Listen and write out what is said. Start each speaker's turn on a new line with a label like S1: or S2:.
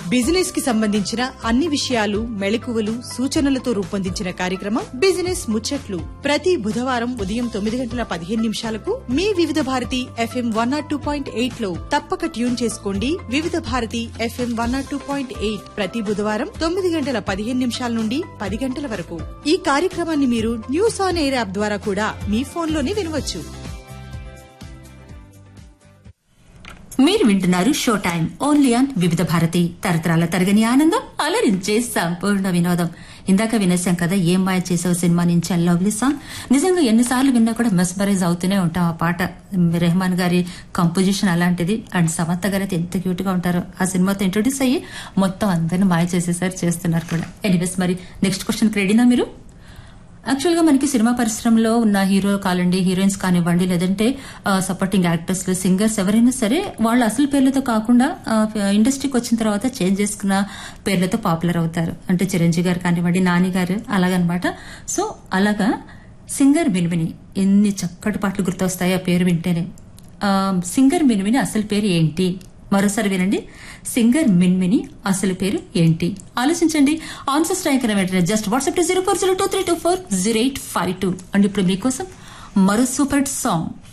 S1: business కి సంబంధించిన అన్ని విషయాలు మెళకువలు సూచనలతో రూపొందించిన కార్యక్రమం బిజినెస్ ముచ్చట్లు ప్రతి బుధవారం ఉదయం తొమ్మిది గంటల పదిహేను నిమిషాలకు మీ Vividh Bharati FM one nought two point eight లో తప్పక ట్యూన్ చేసుకోండి Vividh Bharati FM one nought two point eight ప్రతి బుధవారం తొమ్మిది గంటల పదిహేను నిమిషాల నుండి పది గంటల వరకు ఈ కార్యక్రమాన్ని మీరు న్యూస్ ఆన్ ఎయిర్ యాప్ ద్వారా కూడా మీ ఫోన్లోనే వినవచ్చు
S2: మీరు వింటున్నారు షో టైం ఓన్లీ ఆన్ వివిధ భారతి తరతరాల తరగని ఆనందం అలరించే సంపూర్ణ వినోదం ఇందాక వినేసాం కదా ఏం మాయ చేసావు సినిమా నుంచి ఆ లవ్లీ సాంగ్ నిజంగా ఎన్నిసార్లు విన్నా కూడా మెస్మరైజ్ అవుతూనే ఉంటాం ఆ పాట రెహమాన్ గారి కంపోజిషన్ అలాంటిది అండ్ సమంత గారు అయితే ఎంత క్యూట్ గా ఉంటారో ఆ సినిమాతో ఇంట్రొడ్యూస్ అయ్యి మొత్తం అందరిని మాయ చేసేసారు చేస్తున్నారు కూడా ఎనీవేస్ మరి నెక్స్ట్ క్వశ్చన్ రెడీనా మీరు యాక్చువల్ గా మనకి సినిమా పరిశ్రమలో ఉన్న హీరో కానివ్వండి హీరోయిన్స్ కానివ్వండి లేదంటే సపోర్టింగ్ యాక్టర్స్ సింగర్స్ ఎవరైనా సరే వాళ్ళ అసలు పేర్లతో కాకుండా ఆ, ఇండస్ట్రీకి వచ్చిన తర్వాత చేంజ్ చేసుకున్న పేర్లతో పాపులర్ అవుతారు అంటే చిరంజీవి గారు కానివ్వండి నాని గారు అలాగనమాట సో అలాగా సింగర్ మినిమిని ఎన్ని చక్కటి పాటలు గుర్తొస్తాయి ఆ పేరు వింటేనే ఆ, సింగర్ మినిమిని అసలు పేరు ఏంటి మరోసారి వినండి సింగర్ మిన్మిని అసలు పేరు ఏంటి ఆలోచించండి ఆన్సర్ స్ట్రైక్ వెంటనే just WhatsApp zero four zero two three two four zero eight five two and ఇప్పుడు మీకోసం మరో సూపర్ సాంగ్